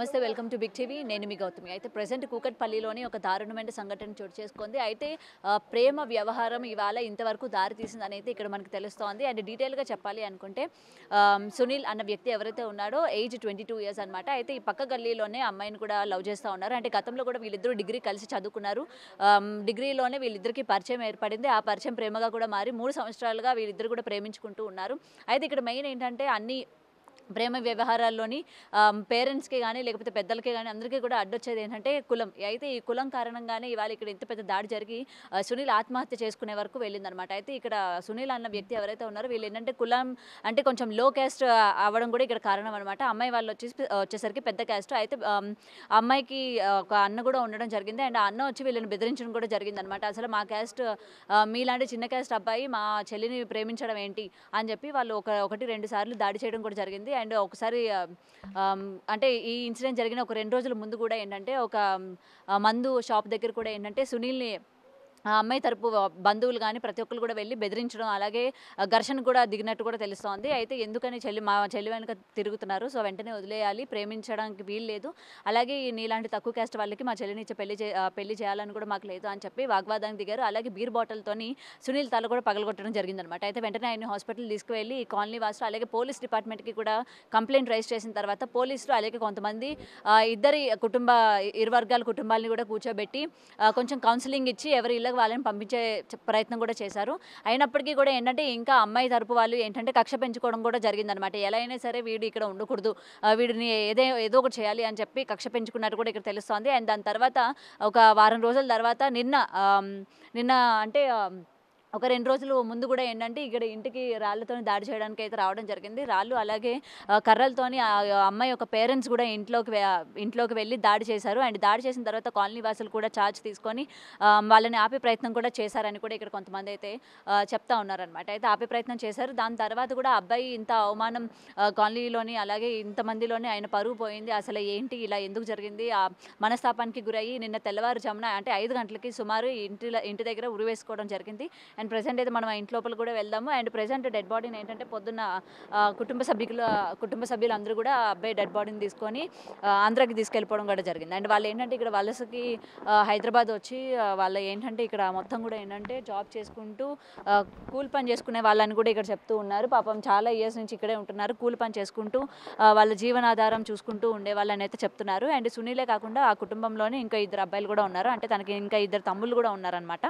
నమస్తే welcome to big TV నేను మీ గౌతమి అయితే ప్రజెంట్ కూకట్పల్లిలోని ఒక దారుణమైన సంఘటన చోటు చేసుకుంది అయితే ఆ, ప్రేమ వ్యవహారం ఇవాళ ఇంతవరకు దారి తీసిందని అయితే ఇక్కడ మనకు తెలుస్తోంది అండ్ డీటెయిల్గా చెప్పాలి అనుకుంటే ఆమ్, సునీల్ అన్న వ్యక్తి ఎవరైతే ఉన్నాడో ఏజ్ ట్వంటీ టూ ఇయర్స్ అనమాట అయితే ఈ పక్క గల్లీలోనే అమ్మాయిని కూడా లవ్ చేస్తూ ఉన్నారు అంటే గతంలో కూడా వీళ్ళిద్దరూ డిగ్రీ కలిసి చదువుకున్నారు ఆమ్, డిగ్రీలోనే వీళ్ళిద్దరికి పరిచయం ఏర్పడింది ఆ పరిచయం ప్రేమగా కూడా మారి మూడు సంవత్సరాలుగా వీళ్ళిద్దరు కూడా ప్రేమించుకుంటూ ఉన్నారు అయితే ఇక్కడ మెయిన్ ఏంటంటే అన్ని ప్రేమ వ్యవహారాల్లోని పేరెంట్స్కి కానీ లేకపోతే పెద్దలకి కానీ అందరికీ కూడా అడ్డొచ్చేది ఏంటంటే కులం అయితే ఈ కులం కారణంగానే ఇవాళ ఇక్కడ ఇంత పెద్ద దాడి జరిగి ఆ, సునీల్ ఆత్మహత్య చేసుకునే వరకు వెళ్ళిందనమాట అయితే ఇక్కడ సునీల్ అన్న వ్యక్తి ఎవరైతే ఉన్నారో వీళ్ళు ఏంటంటే కులం అంటే కొంచెం లో క్యాస్ట్ అవ్వడం కూడా ఇక్కడ కారణం అనమాట అమ్మాయి వాళ్ళు వచ్చేసి వచ్చేసరికి పెద్ద క్యాస్ట్ అయితే ఆమ్, ఆ అమ్మాయికి ఆ, ఒక అన్న కూడా ఉండడం జరిగింది అండ్ ఆ అన్న వచ్చి వీళ్ళని బెదిరించడం కూడా జరిగింది అనమాట అసలు మా క్యాస్ట్ మీలాంటి చిన్న క్యాస్ట్ అబ్బాయి మా చెల్లిని ప్రేమించడం ఏంటి అని చెప్పి వాళ్ళు ఒక ఒకటి రెండు సార్లు దాడి చేయడం కూడా జరిగింది అండ్ ఒకసారి ఆ, ఆమ్, అంటే ఈ ఇన్సిడెంట్ జరిగిన ఒక రెండు రోజుల ముందు కూడా ఏంటంటే ఒక ఆ, మందు షాప్ దగ్గర కూడా ఏంటంటే సునీల్ని ఆ అమ్మాయి తరపు బంధువులు కానీ ప్రతి ఒక్కరు కూడా వెళ్ళి బెదిరించడం అలాగే ఆ, ఘర్షణ కూడా దిగినట్టు కూడా తెలుస్తోంది అయితే ఎందుకని చెల్లి మా చెల్లి వెనుక తిరుగుతున్నారు సో వెంటనే వదిలేయాలి ప్రేమించడానికి వీలు లేదు అలాగే ఈ నీలాంటి తక్కువ క్యాస్ట్ వాళ్ళకి మా చెల్లిని ఇచ్చి పెళ్లి చే ఆ, పెళ్లి చేయాలని కూడా మాకు లేదు అని చెప్పి వాగ్వాదానికి దిగారు అలాగే బీర్ బాటిల్తోని సునీల్ తల కూడా పగలగొట్టడం జరిగిందనమాట అయితే వెంటనే ఆయన హాస్పిటల్ తీసుకువెళ్ళి ఈ కాలనీ వాసులు అలాగే పోలీస్ డిపార్ట్మెంట్కి కూడా కంప్లైంట్ రైజ్ చేసిన తర్వాత పోలీసులు అలాగే కొంతమంది ఆ, ఇద్దరి కుటుంబ ఇరు వర్గాల కుటుంబాలని కూడా కూర్చోబెట్టి ఆ, కొంచెం కౌన్సిలింగ్ ఇచ్చి ఎవరి ఇళ్ళకి వాళ్ళని పంపించే చ- ప్రయత్నం కూడా చేశారు అయినప్పటికీ కూడా ఏంటంటే ఇంకా అమ్మాయి తరపు వాళ్ళు ఏంటంటే కక్ష పెంచుకోవడం కూడా జరిగిందనమాట ఎలా అయినా సరే వీడు ఇక్కడ ఉండకూడదు ఆ, వీడిని ఏదే ఏదో ఒకటి చేయాలి అని చెప్పి కక్ష పెంచుకున్నట్టు కూడా ఇక్కడ తెలుస్తోంది అండ్ దాని తర్వాత ఒక వారం రోజుల తర్వాత నిన్న ఆమ్, నిన్న అంటే ఆమ్, ఒక రెండు రోజులు ముందు కూడా ఏంటంటే ఇక్కడ ఇంటికి రాళ్ళతో దాడి చేయడానికి అయితే రావడం జరిగింది రాళ్ళు అలాగే ఆ, కర్రలతోని ఆ అమ్మాయి యొక్క పేరెంట్స్ కూడా ఇంట్లోకి వె- ఇంట్లోకి వెళ్ళి దాడి చేశారు అండ్ దాడి చేసిన తర్వాత కాలనీ వాసులు కూడా ఛార్జ్ తీసుకొని ఆ, వాళ్ళని ఆపే ప్రయత్నం కూడా చేశారని కూడా ఇక్కడ కొంతమంది అయితే ఆ, చెప్తా ఉన్నారనమాట అయితే ఆపే ప్రయత్నం చేశారు దాని తర్వాత కూడా ఆ అబ్బాయి ఇంత అవమానం ఆ, కాలనీలోని అలాగే ఇంతమందిలోని ఆయన పరువు పోయింది అసలు ఏంటి ఇలా ఎందుకు జరిగింది ఆ మనస్తాపానికి గురయ్యి నిన్న తెల్లవారుజామున అంటే ఐదు గంటలకి సుమారు ఇంటి ఇంటి దగ్గర ఉరివేసుకోవడం జరిగింది అండ్ ప్రజెంట్ అయితే మనం ఆ ఇంటి లోపల కూడా వెళ్దాము అండ్ ప్రజెంట్ డెడ్ బాడీని ఏంటంటే పొద్దున్న ఆ, కుటుంబ సభ్యుల కుటుంబ సభ్యులందరూ కూడా ఆ అబ్బాయి డెడ్ బాడీని తీసుకొని ఆ, ఆంధ్రాకి తీసుకెళ్ళిపోవడం కూడా జరిగింది అండ్ వాళ్ళు ఏంటంటే ఇక్కడ వలసకి ఆ, హైదరాబాద్ వచ్చి ఆ, వాళ్ళు ఏంటంటే ఇక్కడ మొత్తం కూడా ఏంటంటే జాబ్ చేసుకుంటూ ఆ, కూలి పని చేసుకునే వాళ్ళని కూడా ఇక్కడ చెప్తూ ఉన్నారు పాపం చాలా ఇయర్స్ నుంచి ఇక్కడే ఉంటున్నారు కూలి పని చేసుకుంటూ ఆ, వాళ్ళ జీవనాధారం చూసుకుంటూ ఉండే వాళ్ళని అయితే చెప్తున్నారు అండ్ సునీలే కాకుండా ఆ కుటుంబంలోనే ఇంకా ఇద్దరు అబ్బాయిలు కూడా ఉన్నారు అంటే తనకి ఇంకా ఇద్దరు తమ్ముళ్ళు కూడా ఉన్నారనమాట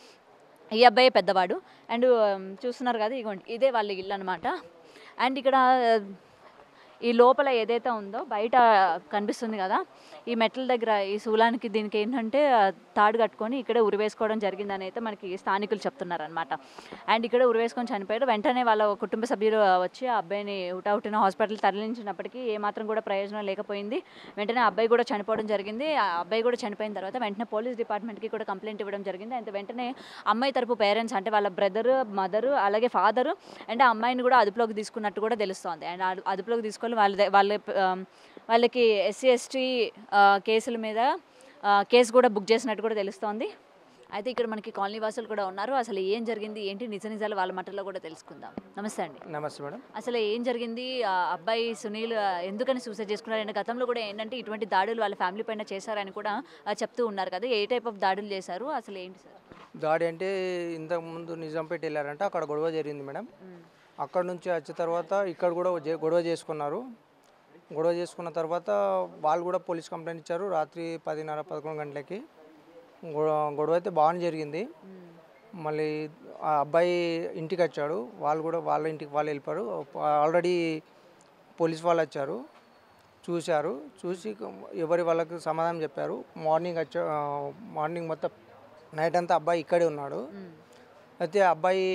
ఈ అబ్బాయి పెద్దవాడు అండ్ చూస్తున్నారు కదా ఇగోండి ఇదే వాళ్ళ ఇల్లు అనమాట అండ్ ఇక్కడ ఆ, ఈ లోపల ఏదైతే ఉందో బయట కనిపిస్తుంది కదా ఈ మెట్ల దగ్గర ఈ శూలానికి దీనికి ఏంటంటే ఆ, తాడు కట్టుకొని ఇక్కడే ఉరివేసుకోవడం జరిగిందని అయితే మనకి స్థానికులు చెప్తున్నారనమాట అండ్ ఇక్కడ ఉరివేసుకొని చనిపోయారు వెంటనే వాళ్ళ కుటుంబ సభ్యులు వచ్చి ఆ అబ్బాయిని ఉటౌటిన హాస్పిటల్ తరలించినప్పటికీ ఏమాత్రం కూడా ప్రయోజనం లేకపోయింది వెంటనే ఆ అబ్బాయి కూడా చనిపోవడం జరిగింది ఆ అబ్బాయి కూడా చనిపోయిన తర్వాత వెంటనే పోలీస్ డిపార్ట్మెంట్కి కూడా కంప్లైంట్ ఇవ్వడం జరిగింది అంతే వెంటనే అమ్మాయి తరపు పేరెంట్స్ అంటే వాళ్ళ బ్రదర్ మదర్ అలాగే ఫాదర్ అండ్ ఆ అమ్మాయిని కూడా అదుపులోకి తీసుకున్నట్టు కూడా తెలుస్తోంది అండ్ అదు- అదుపులోకి తీసుకొని వాళ్ళ ద- వాళ్ళ ఆ, వాళ్ళకి ఎస్సీ ఎస్టీ కేసుల మీద ఆ, కేసు కూడా బుక్ చేసినట్టు కూడా తెలుస్తోంది అయితే ఇక్కడ మనకి కాలనీ వాసులు కూడా ఉన్నారు అసలు ఏం జరిగింది ఏంటి నిజ నిజాలు వాళ్ళ మాటల్లో కూడా తెలుసుకుందాం నమస్తే అండి నమస్తే మేడం అసలు ఏం జరిగింది ఆ అబ్బాయి సునీల్ ఆ, ఎందుకని సూసైడ్ చేసుకున్నారు అండ్ గతంలో కూడా ఏంటంటే ఇటువంటి దాడులు వాళ్ళ ఫ్యామిలీ పైన చేశారని కూడా ఆ, చెప్తూ ఉన్నారు కదా ఏ టైప్ ఆఫ్ దాడులు చేశారు అసలు ఏంటి సార్ దాడి అంటే ఇంతకుముందు నిజాంపేట వెళ్ళారంటే అక్కడ గొడవ జరిగింది మేడం అక్కడ నుంచి వచ్చిన తర్వాత ఇక్కడ కూడా జే- గొడవ చేసుకున్నారు గొడవ చేసుకున్న తర్వాత వాళ్ళు కూడా పోలీస్ కంప్లైంట్ ఇచ్చారు రాత్రి పదిన్నర పదకొండు గంటలకి గొడవ గొడవ అయితే బాగానే జరిగింది మళ్ళీ ఆ అబ్బాయి ఇంటికి వచ్చాడు వాళ్ళు కూడా వాళ్ళ ఇంటికి వాళ్ళు వెళ్ళిపోయారు ఆల్రెడీ పోలీస్ వాళ్ళు వచ్చారు చూశారు చూసి ఎవరి వాళ్ళకి సమాధానం చెప్పారు మార్నింగ్ వచ్చా మార్నింగ్ మొత్తం నైట్ అంతా అబ్బాయి ఇక్కడే ఉన్నాడు అయితే ఆ అబ్బాయి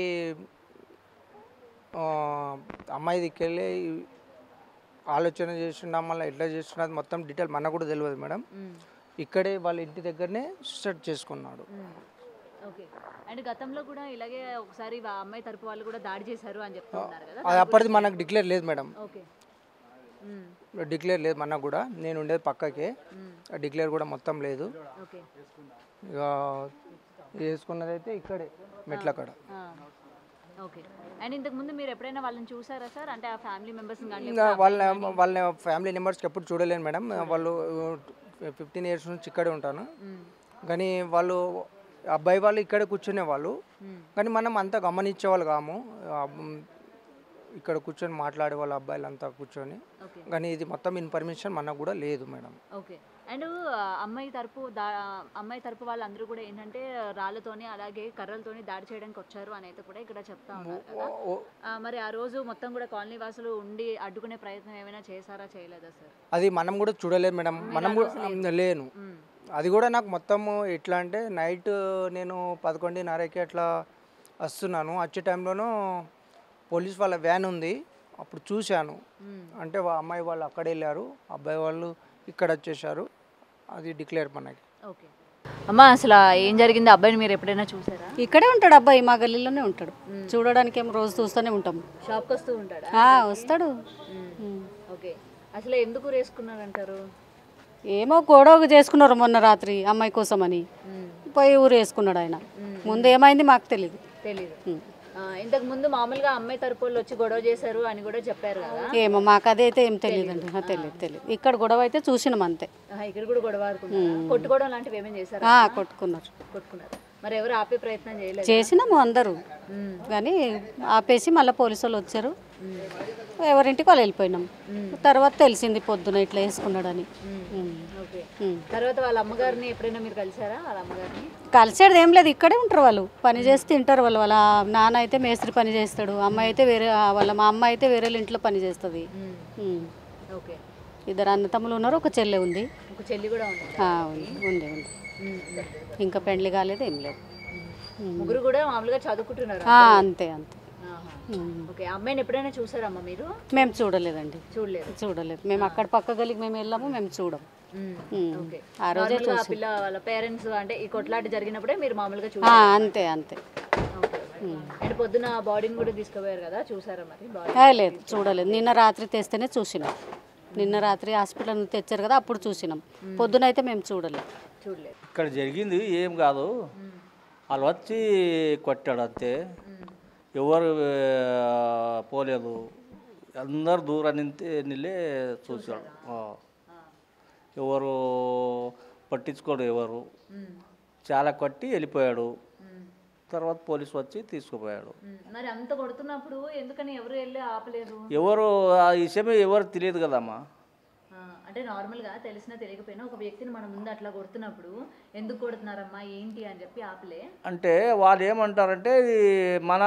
ఆ, అమ్మాయి దిక్కెళ్ళి ఆలోచన చేస్తున్నా మళ్ళీ ఎట్లా చేస్తున్నది మొత్తం డీటెయిల్ మనకు కూడా తెలియదు మేడం ఇక్కడే వాళ్ళ ఇంటి దగ్గరనే సూసైడ్ చేసుకున్నాడు ఓకే అండ్ గతంలో కూడా ఇలాగే ఒకసారి వా- అమ్మాయి తరపు వాళ్ళు కూడా దాడి చేశారు అని చెప్తూ ఉన్నారు కదా అది అప్పటిది మనకు డిక్లేర్ లేదు మేడం ఓకే మ్మ్. డిక్లేర్ లేదు మనకు కూడా నేను ఉండేది పక్కకే డిక్లేర్ కూడా మొత్తం లేదు ఓకే ఇక వేసుకున్నది అయితే ఇక్కడే మెట్ల కాడ ఆ. ఓకే అండ్ ఇంతకు ముందు మీరు ఎప్పుడైనా వాళ్ళని చూసారా సార్ అంటే ఆ ఫ్యామిలీ మెంబర్స్ కానీ ఇంకా వాళ్ళ వాళ్ళ ఫ్యామిలీ మెంబర్స్కి ఎప్పుడు చూడలేను మేడం వాళ్ళు ఫిఫ్టీన్ ఇయర్స్ నుంచి ఇక్కడే ఉంటాను కానీ వాళ్ళు అబ్బాయి వాళ్ళు ఇక్కడే కూర్చునే వాళ్ళు కానీ మనం అంతా గమనించే వాళ్ళు కాము ఆ, మ్, ఇక్కడ కూర్చొని మాట్లాడే వాళ్ళ అబ్బాయిలు అంతా కూర్చొని ఓకే కానీ ఇది మొత్తం ఇన్ఫర్మేషన్ మనకు కూడా లేదు మేడం ఓకే అండ్ అమ్మాయి తరపు దా అమ్మాయి తరపు వాళ్ళందరూ కూడా ఏంటంటే రాళ్ళతోని అలాగే కర్రలతోని దాడి చేయడానికి వచ్చారు అని అయితే కూడా ఇక్కడ చెప్తా ఉన్నారు కదా ఓ- ఓ- ఆ, మరి ఆ రోజు మొత్తం కూడా కాలనీ వాసులు ఉండి అడ్డుకునే ప్రయత్నం ఏమైనా చేశారా చేయలేదా సార్ అది మనం కూడా చూడలేదు మేడం మనం కూడా లేను అది కూడా నాకు మొత్తం ఎట్లా అంటే నైట్ నేను పదకొండున్నరకి అట్లా వస్తున్నాను వచ్చే టైంలోనూ పోలీస్ వాళ్ళ వ్యాన్ ఉంది అప్పుడు చూశాను అంటే వా- అమ్మాయి వాళ్ళు అక్కడ వెళ్ళారు అబ్బాయి వాళ్ళు ఇక్కడ వచ్చేసారు అది డిక్లేర్ మనకి ఓకే అమ్మా అసలు ఏం జరిగింది అబ్బాయిని మీరు ఎప్పుడైనా చూసారా ఇక్కడే ఉంటాడు అబ్బాయి మా గల్లీలోనే ఉంటాడు చూడడానికి ఏం రోజు చూస్తూనే ఉంటాం షాప్కి వస్తూ ఉంటాడా ఆ, వస్తాడు ఉమ్. ఓకే అసలు ఎందుకు రేసుకున్నారంటారు ఏమో గొడవ చేసుకున్నారు మొన్న రాత్రి అమ్మాయి కోసం అని పోయి ఊరు వేసుకున్నాడు ఆయన ముందు ఏమైంది మాకు తెలియదు తెలీదు ఆ, ఇంతకు ముందు మామూలుగా అమ్మాయి తరపు వాళ్ళు వచ్చి గొడవ చేశారు అని కూడా చెప్పారు కదా ఏమో మాకు అదైతే ఏం తెలియదండి ఆ, తెలియదు తెలియదు ఇక్కడ గొడవ అయితే చూసినాం అంతే ఆహా, ఇక్కడ కూడా గొడవ ఆడుకున్నారా కొట్టుకోవడం లాంటివి ఏమేమి చేశారా ఆ, కొట్టుకున్నారు కొట్టుకున్నారు మరి ఎవరు ఆపే ప్రయత్నం చేయలేదు చేసినాము అందరూ కానీ ఆపేసి మళ్ళీ పోలీసు వాళ్ళు వచ్చారు ఎవరింటికి వాళ్ళు వెళ్ళిపోయినాం తర్వాత తెలిసింది పొద్దున ఇట్లా వేసుకున్నాడని ఉమ్. ఓకే ఉమ్. తర్వాత వాళ్ళ అమ్మగారిని ఎప్పుడైనా మీరు కలిసారా వాళ్ళ అమ్మగారిని కలిసేది ఏం లేదు ఇక్కడే ఉంటారు వాళ్ళు పని చేసి తింటారు వాళ్ళు వాళ్ళ నాన్న అయితే మేస్త్రి పని చేస్తాడు అమ్మాయి అయితే వేరే వాళ్ళ మా అమ్మ అయితే వేరే ఇంట్లో పని చేస్తుంది ఉమ్. ఓకే ఇద్దరు అన్నతమ్ములు ఉన్నారు ఒక చెల్లె ఉంది ఒక చెల్లి కూడా ఉంది ఆ, ఉంది ఉంది ఉంది ఇంకా పెండ్లి కాలేదు ఏం లేదు ఉమ్. ముగ్గురు కూడా మామూలుగా చదువుకుంటున్నారు ఆ, అంతే అంతే ఆహా. ఉమ్. ఓకే అమ్మాయిని ఎప్పుడైనా చూసారమ్మా మీరు మేము చూడలేదండి చూడలేదు చూడలేదు మేము అక్కడ పక్క గలికి మేము వెళ్ళాము మేము చూడం ఉమ్. ఓకే ఆ రోజే నార్మల్గా ఆ చూసి పిల్ల వాళ్ళ పేరెంట్స్ అంటే ఈ కొట్లాట జరిగినప్పుడే మీరు మామూలుగా ఆ, చూసారు అంతే అంతే అండ్ పొద్దున బాడీని కూడా తీసుకుపోయారు కదా చూసారా మరి బాడీ ఆ, లేదు చూడలేదు నిన్న రాత్రి తెస్తేనే చూసినాం నిన్న రాత్రి హాస్పిటల్ నుంచి తెచ్చారు కదా అప్పుడు చూసినాం పొద్దున అయితే మేము చూడలేదు చూడలేదు ఇక్కడ జరిగింది ఏం కాదు వాళ్ళు వచ్చి కొట్టాడు అంతే ఎవరు ఆ, పోలేదు అందరు దూరం నింతే నిలే చూశాడు ఆ. ఎవరు పట్టించుకోడు ఎవరు చాలా కొట్టి వెళ్ళిపోయాడు తర్వాత పోలీసు వచ్చి తీసుకుపోయాడు మరి అంత కొడుతున్నప్పుడు ఎందుకని ఎవరు వెళ్ళి ఆపలేదు ఎవరు ఆ విషయమే ఎవరు తెలియదు కదమ్మా ఆ, అంటే నార్మల్గా తెలిసినా తెలియకపోయినా ఒక వ్యక్తిని మన ముందు అట్లా కొడుతున్నప్పుడు ఎందుకు కొడుతున్నారమ్మా ఏంటి అని చెప్పి ఆపలే అంటే వాళ్ళు ఏమంటారంటే ఇది మన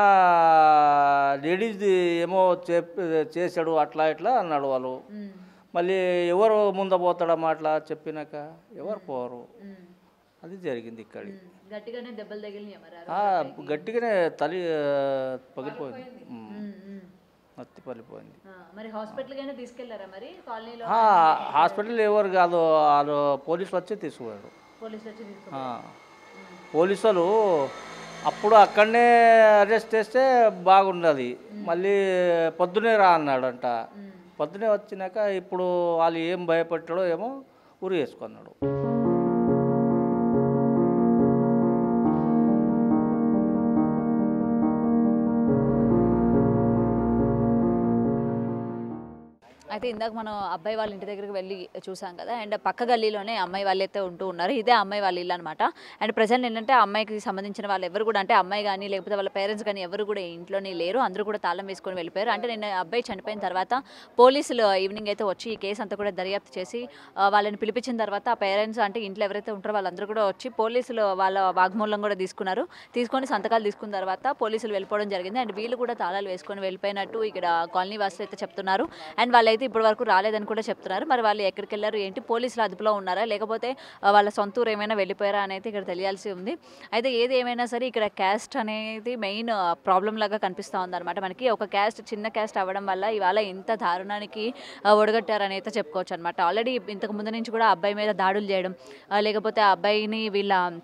లేడీస్ ఏమో చెప్ చేశాడు అట్లా ఇట్లా అన్నాడు వాళ్ళు మళ్ళీ ఎవరు ముందు పోతాడమ్మా అట్లా చెప్పినాక ఎవరు పోరు అది జరిగింది ఇక్కడ గట్టిగానే దెబ్బలు తగిలినాయి మరి ఆ ఆ, రోజు? గట్టిగానే తలి ఆ, పగిలిపోయింది ఉమ్. ఉమ్, ఉమ్. మత్తి పగిలిపోయింది ఆ, మరి హాస్పిటల్కైనా తీసుకెళ్లారా మరి కాలనీలో ఆ, హాస్పిటల్ ఎవరు కాదు వాళ్ళు పోలీసు వచ్చి తీసుకుపోయాడు పోలీసులు వచ్చి తీసుకు ఆ. పోలీసు వాళ్ళు అప్పుడు అక్కడనే అరెస్ట్ చేస్తే బాగుండదు మళ్ళీ పొద్దునే రా అన్నాడంట పొద్దునే వచ్చినాక ఇప్పుడు వాళ్ళు ఏం భయపెట్టాడో ఏమో ఉరి వేసుకున్నాడు అయితే ఇందాక మనం అబ్బాయి వాళ్ళ ఇంటి దగ్గరికి వెళ్ళి చూసాం కదా అండ్ పక్క గల్లీలోనే అమ్మాయి వాళ్ళు అయితే ఉంటూ ఉన్నారు ఇదే అమ్మాయి వాళ్ళ ఇల్లు అనమాట అండ్ ప్రజెంట్ ఏంటంటే ఆ అమ్మాయికి సంబంధించిన వాళ్ళు ఎవరు కూడా అంటే అమ్మాయి కానీ లేకపోతే వాళ్ళ పేరెంట్స్ కానీ ఎవరు కూడా ఇంట్లోనే లేరు అందరూ కూడా తాళం వేసుకొని వెళ్ళిపోయారు అంటే నేను అబ్బాయి చనిపోయిన తర్వాత పోలీసులు ఈవినింగ్ అయితే వచ్చి ఈ కేసు అంతా కూడా దర్యాప్తు చేసి ఆ, వాళ్ళని పిలిపించిన తర్వాత ఆ పేరెంట్స్ అంటే ఇంట్లో ఎవరైతే ఉంటారో వాళ్ళందరూ కూడా వచ్చి పోలీసులు వాళ్ళ వాగ్మూలం కూడా తీసుకున్నారు తీసుకొని సంతకాలు తీసుకున్న తర్వాత పోలీసులు వెళ్ళిపోవడం జరిగింది అండ్ వీళ్ళు కూడా తాళాలు వేసుకొని వెళ్ళిపోయినట్టు ఇక్కడ కాలనీ వాసులు అయితే చెప్తున్నారు అండ్ వాళ్ళైతే ఇప్పటి వరకు రాలేదని కూడా చెప్తున్నారు మరి వాళ్ళు ఎక్కడికి వెళ్ళారు ఏంటి పోలీసులు అదుపులో ఉన్నారా లేకపోతే ఆ, వాళ్ళ సొంత ఊరు ఏమైనా వెళ్ళిపోయారా అనేది ఇక్కడ తెలియాల్సి ఉంది అయితే ఏది ఏమైనా సరే ఇక్కడ క్యాస్ట్ అనేది మెయిన్ ప్రాబ్లం లాగా కనిపిస్తూ ఉందన్నమాట మనకి ఒక క్యాస్ట్ చిన్న క్యాస్ట్ అవ్వడం వల్ల ఇవాళ ఇంత దారుణానికి ఆ, ఒడగట్టారని అయితే చెప్పుకోవచ్చు అనమాట ఆల్రెడీ ఇంతకు ముందు నుంచి కూడా ఆ అబ్బాయి మీద దాడులు చేయడం ఆ, లేకపోతే ఆ అబ్బాయిని వీళ్ళ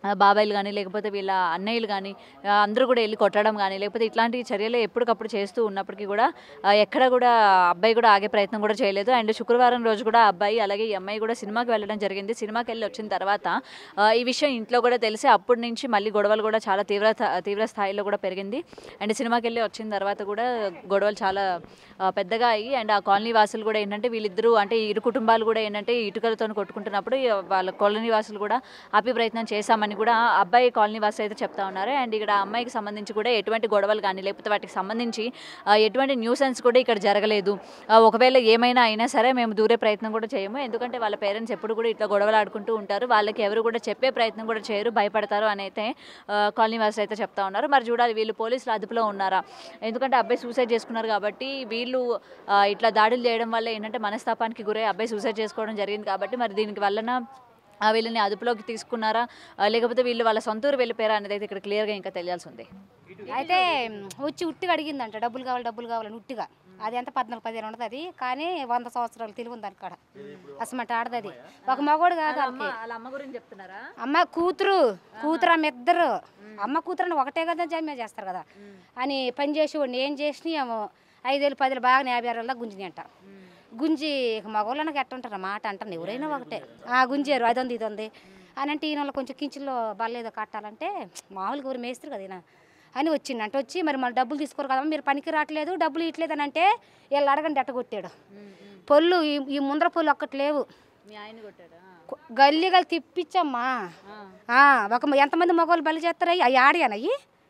ఆ, బాబాయిలు కానీ లేకపోతే వీళ్ళ అన్నయ్యలు కానీ ఆ, అందరూ కూడా వెళ్ళి కొట్టడం కానీ లేకపోతే ఇట్లాంటి చర్యలు ఎప్పటికప్పుడు చేస్తూ ఉన్నప్పటికీ కూడా ఆ, ఎక్కడ కూడా అబ్బాయి కూడా ఆగే ప్రయత్నం కూడా చేయలేదు అండ్ శుక్రవారం రోజు కూడా ఆ అబ్బాయి అలాగే ఈ అమ్మాయి కూడా సినిమాకి వెళ్ళడం జరిగింది సినిమాకి వెళ్ళి వచ్చిన తర్వాత ఆ, ఈ విషయం ఇంట్లో కూడా తెలిసి అప్పటి నుంచి మళ్ళీ గొడవలు కూడా చాలా తీవ్ర తీవ్ర స్థాయిలో కూడా పెరిగింది అండ్ సినిమాకి వెళ్ళి వచ్చిన తర్వాత కూడా గొడవలు చాలా ఆ, పెద్దగా అయ్యి అండ్ ఆ కాలనీ వాసులు కూడా ఏంటంటే వీళ్ళిద్దరూ అంటే ఈ ఇరు కుటుంబాలు కూడా ఏంటంటే ఇటుకలతో కొట్టుకుంటున్నప్పుడు ఈ వాళ్ళ కాలనీ వాసులు కూడా ఆపే ప్రయత్నం చేశామని కూడా ఆ అబ్బాయి కాలనీ వాసులు అయితే చెప్తా ఉన్నారు అండ్ ఇక్కడ ఆ అమ్మాయికి సంబంధించి కూడా ఎటువంటి గొడవలు కానీ లేకపోతే వాటికి సంబంధించి ఆ, ఎటువంటి న్యూసెన్స్ కూడా ఇక్కడ జరగలేదు ఆ, ఒకవేళ ఏమైనా అయినా సరే మేము దూరే ప్రయత్నం కూడా చేయము ఎందుకంటే వాళ్ళ పేరెంట్స్ ఎప్పుడు కూడా ఇట్లా గొడవలు ఆడుకుంటూ ఉంటారు వాళ్ళకి ఎవరు కూడా చెప్పే ప్రయత్నం కూడా చేయరు భయపడతారు అని అయితే ఆ, కాలనీ వాసులు అయితే చెప్తా ఉన్నారు మరి చూడాలి వీళ్ళు పోలీసులు అదుపులో ఉన్నారా ఎందుకంటే అబ్బాయి సూసైడ్ చేసుకున్నారు కాబట్టి వీళ్ళు ఆ, ఇట్లా దాడులు చేయడం వల్ల ఏంటంటే మనస్తాపానికి గురై అబ్బాయి సూసైడ్ చేసుకోవడం జరిగింది కాబట్టి మరి దీనికి వలన ఆ, వీళ్ళని అదుపులోకి తీసుకున్నారా ఆ, లేకపోతే వీళ్ళు వాళ్ళ సొంత ఊరు వెళ్ళిపోయారా అనేది అయితే ఇక్కడ క్లియర్గా ఇంకా తెలియాల్సి ఉంది అయితే మ్, వచ్చి ఉట్టిగా అడిగిందంట డబ్బులు కావాలి డబ్బులు కావాలని ఉట్టిగా అది ఎంత పద్నాలుగు పదిహేను ఉంటుంది అది కానీ వంద సంవత్సరాలు తెలివి ఉంది దాని కాడ అసలు ఆడది అది ఒక మగోడు కాదు వాళ్ళకి వాళ్ళ అమ్మ గురించి చెప్తున్నారా అమ్మ కూతురు కూతురు అమ్మ ఇద్దరు అమ్మ కూతురు అని ఒకటే కదా జమ్మే చేస్తారు కదా అని పని చేసేవాడిని ఏం చేసినాయేమో ఐదేళ్ళు పదిలు బాగా యాభై ఆరు దాకా గుంజిని అంట గుంజి ఇక మగవాళ్ళకి ఎట్ట ఉంటారు మాట అంటాను ఎవరైనా ఒకటే ఆ గుంజారు అది ఉంది ఇది ఉంది అని అంటే ఈయన కొంచెం కించిలో బల్లేదో కట్టాలంటే మామూలుగా ఎవరు మేస్తారు కదా ఈయన అని వచ్చిండు అంటే వచ్చి మరి మన డబ్బులు తీసుకోరు కదా మీరు పనికి రావట్లేదు డబ్బులు ఇట్లేదు అని అంటే వీళ్ళు అడగండి ఎట్టగొట్టాడు పొల్లు ఈ ఈ ముందర పొల్లు ఒక్కటి లేవు మీ ఆయన కొట్టాడా కొ- గల్లీ గల్లి తిప్పించమ్మా ఆ, ఒక ఎంతమంది మగవాళ్ళు బలి చేస్తారు అయ్యి అవి ఆడియానయ్యి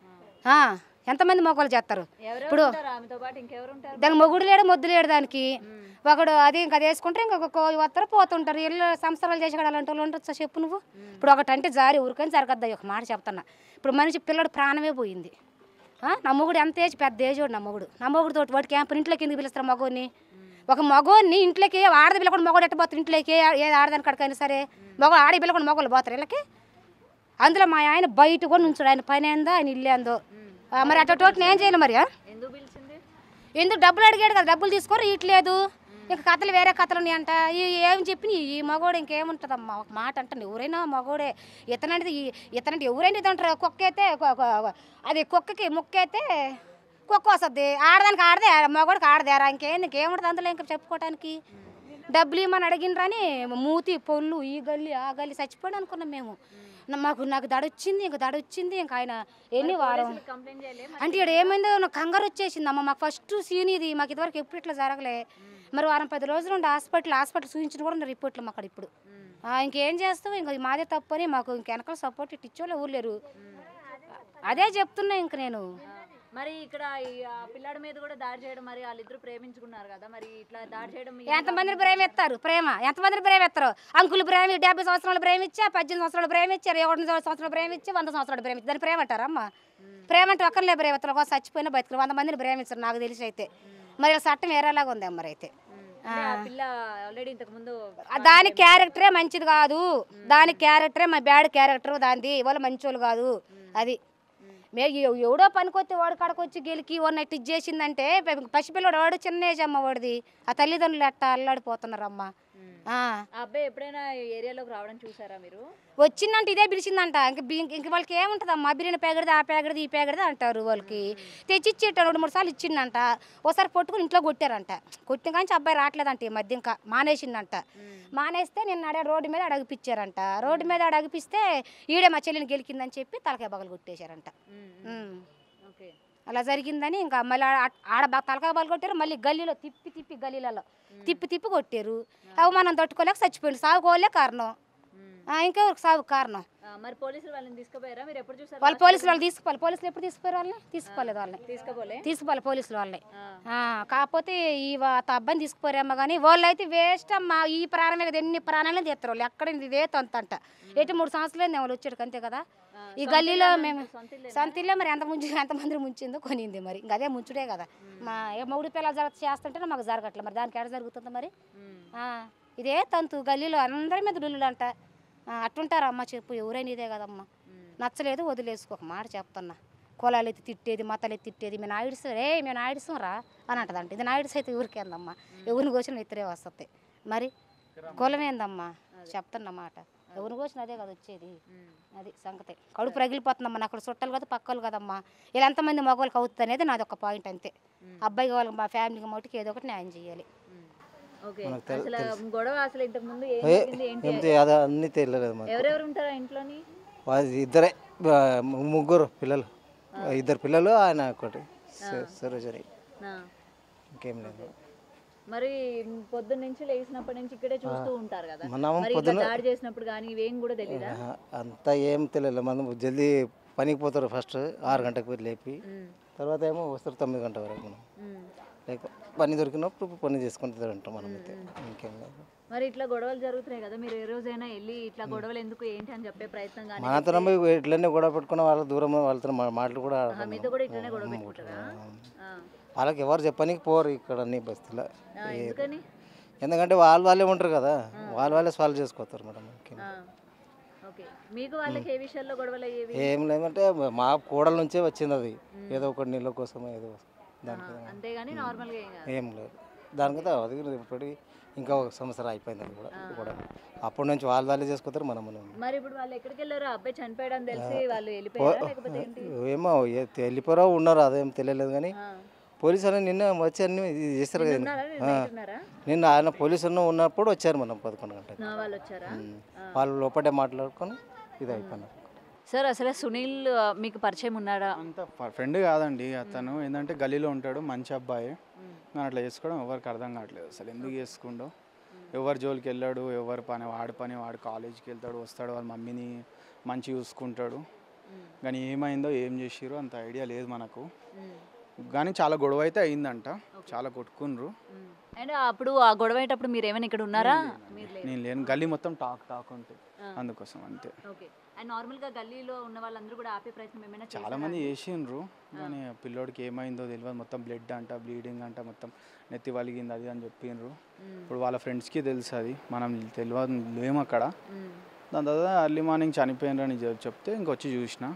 ఎంతమంది మగవాళ్ళు చేస్తారు ఇప్పుడు ఆమెతో పాటు ఇంకెవరు ఉంటారు దానికి మొగుడు లేడు మొద్దు లేడు దానికి ఒకడు అది ఇంకా అది వేసుకుంటే ఇంకొక కో- వస్తారు పోతుంటారు ఇల్లు సంసారాలు చేసి అలాంటి వాళ్ళు ఉండొచ్చా చెప్పు నువ్వు ఇప్పుడు ఒకటి అంటే జారి ఊరికని జరగద్దా ఒక మాట చెప్తున్నా ఇప్పుడు మనిషి పిల్లడు ప్రాణమే పోయింది ఆ, నా మొగుడు ఎంత ఏజ్ పెద్ద ఏజ్ వాడు నా మొగుడు నా మొగుడు తోటి వాడికి క్యాంప్ ఇంట్లోకి ఎందుకు పిలుస్తారు మగోని ఒక మగోని ఇంట్లోకి ఆడది పిల్లకుండా మగోడు ఎట్టబోతారు ఇంట్లోకి ఏ- ఏ ఆడదాని కడకైనా సరే మగ ఆడి పిల్లకుండా మగోళ్ళు పోతారు వీళ్ళకి అందులో మా ఆయన బయట కూడా నుంచాడు ఆయన పని ఏందో ఆయన ఇల్లు ఏందో ఆ, మరి అటు నేను చేయను మరి ఆ? ఎందుకు పిలిచింది ఎందుకు డబ్బులు అడిగాడు కదా డబ్బులు తీసుకోరు ఇట్లేదు ఇంకా కథలు వేరే కథలు ఉన్నాయంట ఈ- ఏం చెప్పి ఈ మగోడు ఇంకేముంటుందమ్మా ఒక మాట అంటాను ఎవరైనా మగోడే ఇతనంటే ఈ- ఇతనంటే ఎవరైనా ఇది అంటారు కుక్క అయితే కొ- కొ- అది కుక్కకి ముక్క అయితే కుక్క వస్తుంది ఆడదానికి ఆడదే మగోడికి ఆడదేరా ఇంకేం ఇంకేముంటుంది అందులో ఇంకా చెప్పుకోవటానికి డబ్బులు ఇమ్మని అడిగినరని మూతి పొల్లు ఈ గల్లి ఆ గల్లి చచ్చిపోయాడు అనుకున్నాం మేము నా- మాకు నాకు దడ వచ్చింది ఇంకా దడ వచ్చింది ఇంకా ఆయన ఎన్ని వారం కంప్లైంట్ చేయలే అంటే ఇక్కడ ఏమైందో నాకు కంగారు వచ్చేసింది అమ్మ మాకు ఫస్ట్ సీన్ ఇది మాకు ఇదివరకు ఎప్పుడు ఇట్లా జరగలే మరి వారం పది రోజులు ఉండి హాస్పిటల్ హాస్పిటల్ చూపించిన కూడా ఉన్న రిపోర్ట్లు మాకు అక్కడ ఇప్పుడు ఆ, ఇంకేం చేస్తావు ఇంకా ఇది మాదే తప్పు అని మాకు ఇంక వెనకాల సపోర్ట్ ఇటు ఇచ్చోళ్ళు ఎవరు లేరు అదే చెప్తున్నా ఇంక నేను మరి ఇక్కడ ఈ ఆ పిల్లాడి మీద కూడా దాడి చేయడం మరి వాళ్ళిద్దరు ప్రేమించుకున్నారు కదా మరి ఇట్లా దాడి చేయడం మీ- ఎంతమందిని ప్రేమిస్తారు ప్రేమ ఎంతమందిని ప్రేమిస్తారు అంకులు ప్రేమి డెబ్బై సంవత్సరాలు ప్రేమిచ్చా పద్దెనిమిది సంవత్సరాలు ప్రేమిచ్చారు ఒకటి సంవత్సరాలు ప్రేమిచ్చి వంద సంవత్సరాలు ప్రేమించి దాన్ని ప్రేమ అంటారమ్మా ప్రేమ అంటే ఒక్కరిలే ప్రేమిస్తారు ఒక చచ్చిపోయిన బతుకులు వంద మందిని ప్రేమించరు నాకు తెలిసి అయితే మరి ఇలా చట్టం వేరేలాగా ఉంది మరి అయితే అంటే ఆ పిల్ల ఆల్రెడీ ఇంతకు ముందు ఆ దాని క్యారెక్టరే మంచిది కాదు దాని క్యారెక్టరే మా బ్యాడ్ క్యారెక్టర్ దానిది వాళ్ళు మంచోళ్ళు కాదు అది మే ఎవ- ఎవడో పనికొచ్చి వాడు కడకొచ్చి గెలికి ఉన్నట్టు ఇది చేసిందంటే ప- పసిపిల్లడు వాడు చిన్న ఏజ్ అమ్మ వాడిది ఆ తల్లిదండ్రులు ఎట్ట అల్లాడిపోతున్నారు అమ్మ ఆ. ఆ అబ్బాయి ఎప్పుడైనా ఈ ఏరియాలోకి రావడం చూసారా మీరు వచ్చిందంటే ఇదే పిలిచిందంట ఇంక బి- ఇంక వాళ్ళకి ఏముంటుంది అమ్మా బిర్యానీ పేగడిది ఆ పేగడిది ఈ పేగడిది అంటారు వాళ్ళకి తెచ్చి ఇచ్చేటాడు రెండు మూడు సార్లు ఇచ్చిండంట ఒకసారి పట్టుకుని ఇంట్లో కొట్టారంట కొట్టిన కానీ అబ్బాయి రావట్లేదంట ఈ మధ్య ఇంకా మానేసిందంట మానేస్తే నిన్న అడే రోడ్డు మీద అడగిపిచ్చారంట రోడ్డు మీద అడగిపిస్తే ఈడే మా చెల్లిని గెలికిందని చెప్పి తలకాయ బగలు కొట్టేశారంట ఉమ్. ఓకే అలా జరిగిందని ఇంకా మళ్ళీ ఆడ- ఆడ బాగా తలకాయ బగలు కొట్టారు మళ్ళీ గల్లీలో తిప్పి తిప్పి గల్లీలలో తిప్పి తిప్పి కొట్టారు అవమానం తట్టుకోలేక చచ్చిపోయింది సాగుకోలే కారణం ఆ, ఇంకెవరికి సాగు కారణం మరి పోలీసులు వాళ్ళని తీసుకుపోయారా మీరు ఎప్పుడు చూసారు వాళ్ళు పోలీసులు వాళ్ళు తీసుకోవాలి పోలీసులు ఎప్పుడు తీసుకుపోయారు వాళ్ళని తీసుకోలేదు వాళ్ళని తీసుకోపోలే తీసుకోవాలి పోలీసులు వాళ్ళని ఆ. ఆ, కాకపోతే ఈ వా- ఆ అబ్బాయిని తీసుకుపోరేమో కానీ వాళ్ళు అయితే వేస్ట్ అమ్మా ఈ ప్రాణమే కదా ఎన్ని ప్రాణాలు తీస్తారు వాళ్ళు ఎక్కడ ఇదే తొంతంట ఎటు మూడు సంవత్సరాలు వాళ్ళు వచ్చాడు అంతే కదా ఈ గల్లీలో మేము సొంతిల్లో మరి ఎంత ముంచి ఎంతమంది ముంచిందో కొనింది మరి ఇంకా అదే ముంచుడే కదా మా ఏ మొగుడు పిల్లలు జరగ చేస్తుంటే మాకు జరగట్లేదు మరి దానికి ఎడ జరుగుతుంది మరి ఆ, ఇదే తంతు గల్లీలో అందరి మీద లుల్లులు అంట ఆ, అట్టుంటారా అమ్మ చెప్పు ఎవరైనా ఇదే కదమ్మా నచ్చలేదు వదిలేసుకో ఒక మాట చెప్తున్నా కులాలు ఎత్తి తిట్టేది మతాలు ఎత్తి తిట్టేది మేము నాయుడుస్ రే మేము నాయుడుసం రా అని అంటదంట ఇది నాయుడుస్ అయితే ఊరికేందమ్మా ఎవరిని కోసిన ఇద్దరే వస్తుంది మరి కులం ఏందమ్మా చెప్తున్న మాట ఎవరు కోసిన అదే కదా వచ్చేది అది సంగతి కడుపు రగిలిపోతుందమ్మా నాకు అక్కడ చుట్టాలు కదా పక్కలు కదమ్మా ఇలా ఎంతమంది మగవాళ్ళకి అవుతుంది అనేది నాది ఒక పాయింట్ అంతే అబ్బాయి వాళ్ళకి మా ఫ్యామిలీకి మట్టుకు ఏదో ఒకటి న్యాయం చేయాలి ఓకే అసలు గొడవ అసలు ఇంతకు ముందు ఏం ఏ, జరిగింది ఏంటి ఏంటి అది అన్నీ తెలియలేదు మాకు ఎవరెవరు ఉంటారా ఇంట్లోని వాళ్ళు ఇద్దరే ఆ, ము- ముగ్గురు పిల్లలు ఇద్దరు పిల్లలు ఆయన ఒకటి సరోజరి ఆ. ఇంకేం లేదు మరి పొద్దున్న నుంచి లేచినప్పటి నుంచి ఇక్కడే చూస్తూ ఉంటారు కదా మనం మరి ఇట్లా దాడి చేసినప్పుడు కానీ ఇవేం కూడా తెలియదా ఆహా, అంతా ఏం తెలియదు మనం జల్దీ పనికి పోతారు ఫస్ట్ ఆరు గంటలకు పోయి లేపి తర్వాత ఏమో వస్తారు తొమ్మిది గంటల వరకు మనం లేక పని దొరికినప్పుడు పని చేసుకుంటూ ఉంటాం మనం అయితే ఇంకేం లేదు మరి ఇట్లా గొడవలు జరుగుతున్నాయి కదా మీరు ఏ రోజైనా వెళ్ళి ఇట్లా గొడవలు ఎందుకు ఏంటి అని చెప్పే ప్రయత్నం కానీ మనతో పోయి ఇట్లనే గొడవ పెట్టుకున్న వాళ్ళ దూరం వాళ్ళతో మా- మాటలు కూడా ఆడతాం మీతో కూడా ఇట్లనే గొడవ పెట్టుకుంటారా ఆ. వాళ్ళకి ఎవరు చెప్పనీకి పోరు ఇక్కడ అన్ని బస్తీలో ఆ, ఎందుకని ఎందుకంటే వాళ్ళు వాళ్ళే ఉంటారు కదా వాళ్ళు వాళ్ళే సాల్వ్ చేసుకోతారు మేడం ఇంకేం. ఆ. ఓకే మీకు వాళ్ళకి ఏ విషయాల్లో గొడవలు అయ్యేవి ఏం లేదంటే మా కోడల నుంచే వచ్చింది అది ఏదో ఒకటి నీళ్ళ కోసం ఏదో దానికి అంతేగాని నార్మల్గా ఏం కాదు ఏం లేదు దానికి అది ఇప్పటికి ఇంకా ఒక సంవత్సరం అయిపోయింది అది కూడా కూడా అప్పటి నుంచి వాళ్ళు వాళ్ళే చేసుకుంటారు మనం మనం మరి ఇప్పుడు వాళ్ళు ఎక్కడికి వెళ్ళారు అబ్బాయి చనిపోయాడని తెలిసి వాళ్ళు వెళ్ళిపోయారా లేకపోతే ఏంటి ఏమో ఏ- వెళ్ళిపోరో ఉన్నారో అదేం తెలియలేదు కానీ ఆ. పోలీసు వాళ్ళు నిన్న వచ్చి అన్ని ఇది చేస్తారు కదా ఉన్నారా? నిన్న ఆ. నైట్ ఉన్నారా? నిన్న ఆయన పోలీసులు ఉన్నప్పుడు వచ్చారు మనం పదకొండు గంటలకు నా వాళ్ళు వచ్చారా వాళ్ళు లోపటే మాట్లాడుకొని ఇది అయిపోయినారు సార్ అసలు సునీల్ ఆ, మీకు పరిచయం ఉన్నాడా అంత ఫ్రెండ్ కాదండి అతను ఏంటంటే గలీలో ఉంటాడు మంచి అబ్బాయి నేను అట్లా చేసుకోవడం ఎవరికి అర్థం కావట్లేదు అసలు ఎందుకు చేసుకుండో ఎవరి జోలికి వెళ్ళాడు ఎవరి పని వాడి పని వాడు కాలేజీకి వెళ్తాడు వస్తాడు వాళ్ళ మమ్మీని మంచి చూసుకుంటాడు కానీ ఏమైందో ఏం చేసిరో అంత ఐడియా లేదు మనకు కానీ చాలా గొడవ అయితే అయిందంట చాలా కొట్టుకున్నారు అండ్ అప్పుడు ఆ గొడవ అయ్యేటప్పుడు మీరు ఏమైనా ఇక్కడ ఉన్నారా మీరు లేరు నేను లేను గల్లీ మొత్తం టాక్ టాక్ ఉంటుంది అందుకోసం అంతే ఓకే అండ్ నార్మల్గా గల్లీలో ఉన్న వాళ్ళందరూ కూడా ఆపే ప్రయత్నం ఏమైనా చాలా చేశారా? మంది చేసిండ్రు కానీ ఆ పిల్లోడికి ఏమైందో తెలియదు మొత్తం బ్లడ్ అంట బ్లీడింగ్ అంట మొత్తం నెత్తి వలిగింది అది అని చెప్పిండ్రు ఇప్పుడు వాళ్ళ ఫ్రెండ్స్కి తెలుసు అది మనం తెలియదు లేము అక్కడ మ్మ్. దాని తర్వాత ఎర్లీ మార్నింగ్ చనిపోయినరని చెప్- చెప్తే ఇంకొచ్చి చూసిన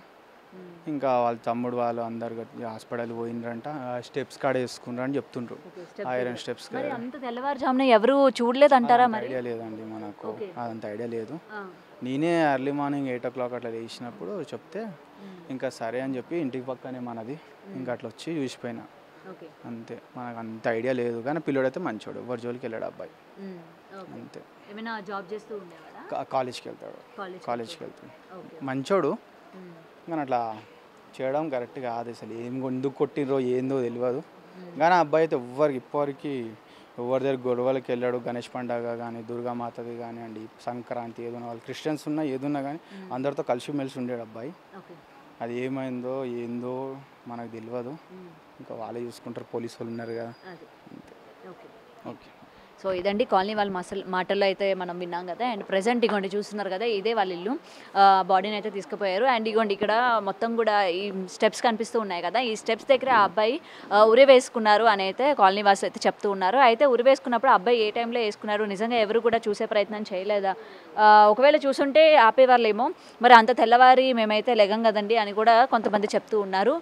ఇంకా వాళ్ళ తమ్ముడు వాళ్ళు అందరు హాస్పిటల్ పోయిండ్రంట స్టెప్స్ కాడ వేసుకుండ్రు అని చెప్తుండ్రు ఐరన్ స్టెప్స్ మరి అంత తెల్లవారుజామున ఎవరు చూడలేదు అంటారా మరి ఐడియా లేదండి మనకు Okay. అదంత ఐడియా లేదు ఆ. నేనే early morning eight o'clock అట్లా లేచినప్పుడు చెప్తే ఇంకా సరే అని చెప్పి ఇంటికి పక్కనే మనది ఇంకా అట్లా వచ్చి చూసిపోయినా ఓకే అంతే మనకు అంత ఐడియా లేదు కానీ పిల్లోడైతే మంచోడు ఎవరి జోలికి వెళ్ళాడు అబ్బాయి మ్మ్. ఓకే అంతే ఏమైనా జాబ్ చేస్తూ ఉండేవాడా కా- కాలేజ్కి వెళ్తాడు కాలేజ్ కాలేజ్కి వెళ్తాడు ఓకే మంచోడు మ్మ్. కానీ అట్లా చేయడం కరెక్ట్ కాదు అసలు ఏం ఎందుకు కొట్టినరో ఏందో తెలియదు కానీ ఆ అబ్బాయి అయితే ఎవ్వరికి ఇప్పటివరకు ఎవరి దగ్గర గొడవలకి వెళ్ళాడు గణేష్ పండగ కానీ దుర్గామాతది కానివ్వండి సంక్రాంతి ఏదైనా వాళ్ళు క్రిస్టియన్స్ ఉన్నా ఏదున్నా కానీ అందరితో కలిసిమెలిసి ఉండేడు అబ్బాయి ఓకే అది ఏమైందో ఏందో మనకు తెలియదు ఇంకా వాళ్ళే చూసుకుంటారు పోలీసు వాళ్ళు ఉన్నారు కదా అది ఓకే ఓకే సో ఇదండి కాలనీ వాళ్ళ మసల్ మాటల్లో అయితే మనం విన్నాం కదా అండ్ ప్రజెంట్ ఇగోండి చూస్తున్నారు కదా ఇదే వాళ్ళ ఇల్లు బాడీని అయితే తీసుకుపోయారు అండ్ ఇగోండి ఇక్కడ మొత్తం కూడా ఈ స్టెప్స్ కనిపిస్తూ ఉన్నాయి కదా ఈ స్టెప్స్ దగ్గర ఆ అబ్బాయి ఆ, ఉరి వేసుకున్నారు అని అయితే కాలనీ వాసులు అయితే చెప్తూ ఉన్నారు అయితే ఉరి వేసుకున్నప్పుడు ఆ అబ్బాయి ఏ టైంలో వేసుకున్నారు నిజంగా ఎవరు కూడా చూసే ప్రయత్నం చేయలేదా ఆ, ఒకవేళ చూసుంటే ఆపేవాళ్ళేమో మరి అంత తెల్లవారి మేమైతే లెగం కదండి అని కూడా కొంతమంది చెప్తూ ఉన్నారు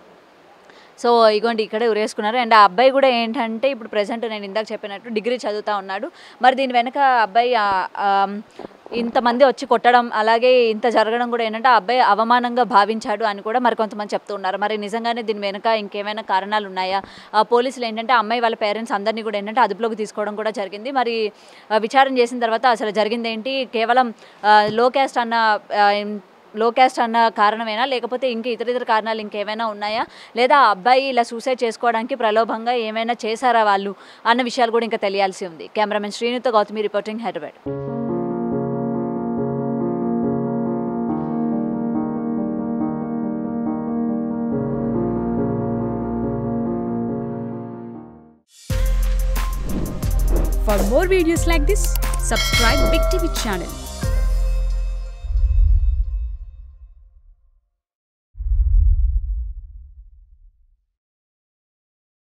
సో ఇగోండి ఇక్కడే ఉరేసుకున్నారు అండ్ ఆ అబ్బాయి కూడా ఏంటంటే ఇప్పుడు ప్రజెంట్ నేను ఇందాక చెప్పినట్టు డిగ్రీ చదువుతా ఉన్నాడు మరి దీని వెనక ఆ అబ్బాయి ఆ, ఆ, ఇంతమంది వచ్చి కొట్టడం అలాగే ఇంత జరగడం కూడా ఏంటంటే ఆ అబ్బాయి అవమానంగా భావించాడు అని కూడా మరి కొంతమంది చెప్తూ ఉన్నారు మరి నిజంగానే దీని వెనక ఇంకేమైనా కారణాలు ఉన్నాయా ఆ పోలీసులు ఏంటంటే ఆ అమ్మాయి వాళ్ళ పేరెంట్స్ అందరినీ కూడా ఏంటంటే అదుపులోకి తీసుకోవడం కూడా జరిగింది మరి ఆ, విచారణ చేసిన తర్వాత అసలు జరిగింది ఏంటి కేవలం లో క్యాస్ట్ అన్న ఆ, లో క్యాస్ట్ అన్న కారణమేనా లేకపోతే ఇంకా ఇతర ఇతర కారణాలు ఇంకేమైనా ఉన్నాయా లేదా ఆ అబ్బాయి ఇలా సూసైడ్ చేసుకోవడానికి ప్రలోభంగా ఏమైనా చేశారా వాళ్ళు అన్న విషయాలు కూడా ఇంకా తెలియాల్సి ఉంది కెమెరామెన్ శ్రీనుతో Gautami reporting Hyderabad For more videos like this, subscribe Big TV channel